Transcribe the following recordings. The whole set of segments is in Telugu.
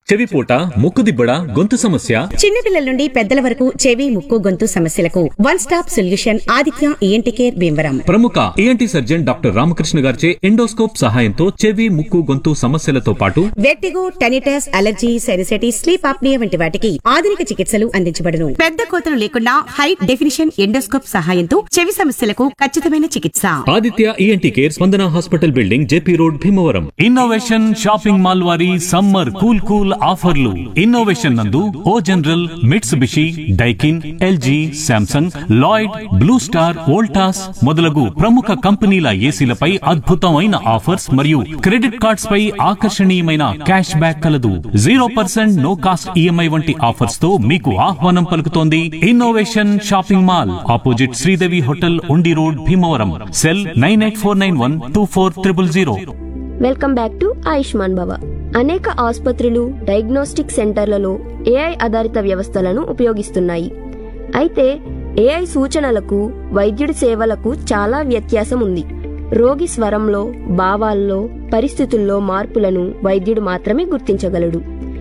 చెవిపూట ముక్కుదిబ్బడ గొంతు సమస్య చిన్నపిల్లల నుండి పెద్దల వరకు చెవి ముక్కు గొంతు సమస్యలకు one stop solution Aditya ENT care Bhimavaram ప్రముఖ ఏఎన్టీ సర్జన్ డాక్టర్ రామకృష్ణ గారిచే ఎండోస్కోప్ సహాయంతో చెవి ముక్కు గొంతు సమస్యలతో పాటు vertigo tinnitus allergy sinusitis sleep apnoea వంటి వాటికి ఆధునిక చికిత్సలు అందించబడును పెద్ద కోతలు లేకుండా హై డెఫినిషన్ ఎండోస్కోప్ సహాయంతో చెవి సమస్యలకు ఖచ్చితమైన చికిత్స Aditya ENT care Spandana hospital building JP road Bhimavaram Innovation shopping mall వారి సమ్మర్ కూల్ కూల్ ఆఫర్లు ఇన్నోవేషన్ నందు O General Mitsubishi Daikin LG Samsung Lloyd Blue Star Voltas మొదలగు ప్రముఖ కంపెనీల ఏసీలపై అద్భుతమైన ఆఫర్స్ మరియు క్రెడిట్ కార్డ్స్ పై ఆకర్షణీయమైన క్యాష్ బ్యాక్ కలదు zero percent no cost EMI వంటి ఆఫర్స్ తో మీకు ఆహ్వానం పలుకుతోంది Innovation shopping mall opposite Sridevi hotel Undi road Bhimavaram cell nine eight four nine one two four triple zero welcome back to Ayushman Bhava అనేక ఆసుపత్రులు డయాగ్నోస్టిక్ సెంటర్లలో ఏఐ ఆధారిత వ్యవస్థలను ఉపయోగిస్తున్నాయి అయితే ఏఐ సూచనలకు వైద్యుడి సేవలకు చాలా వ్యత్యాసం ఉంది రోగి స్వరంలో భావాల్లో పరిస్థితుల్లో మార్పులను వైద్యుడు మాత్రమే గుర్తించగలడు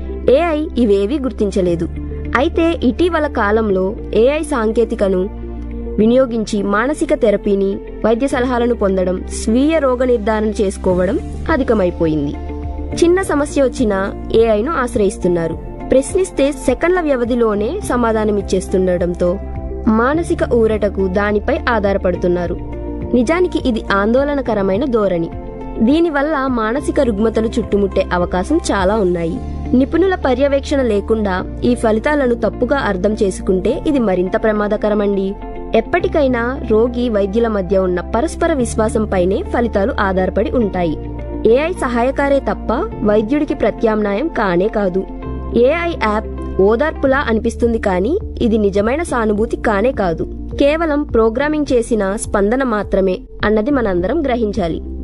ఏఐ ఇవేవీ గుర్తించలేదు అయితే ఇటీవల కాలంలో ఏఐ సాంకేతికను వినియోగించి మానసిక థెరపీని వైద్య సలహాలను పొందడం స్వీయ రోగ నిర్ధారణ చేసుకోవడం అధికమైపోయింది చిన్న సమస్య వచ్చినా ఏఐను ఆశ్రయిస్తున్నారు ప్రశ్నిస్తే సెకండ్ల వ్యవధిలోనే సమాధానమిచ్చేస్తుండటంతో మానసిక ఊరటకు దానిపై ఆధారపడుతున్నారు నిజానికి ఇది ఆందోళనకరమైన ధోరణి దీనివల్ల మానసిక రుగ్మతలు చుట్టుముట్టే అవకాశం చాలా ఉన్నాయి నిపుణుల పర్యవేక్షణ లేకుండా ఈ ఫలితాలను తప్పుగా అర్థం చేసుకుంటే ఇది మరింత ప్రమాదకరమండి ఎప్పటికైనా రోగి వైద్యుల మధ్య ఉన్న పరస్పర విశ్వాసంపైనే ఫలితాలు ఆధారపడి ఉంటాయి ఏఐ సహాయకారే తప్ప వైద్యుడికి ప్రత్యామ్నాయం కానే కాదు ఏఐ యాప్ ఓదార్పులా అనిపిస్తుంది కానీ ఇది నిజమైన సానుభూతి కానే కాదు కేవలం ప్రోగ్రామింగ్ చేసిన స్పందన మాత్రమే అన్నది మనందరం గ్రహించాలి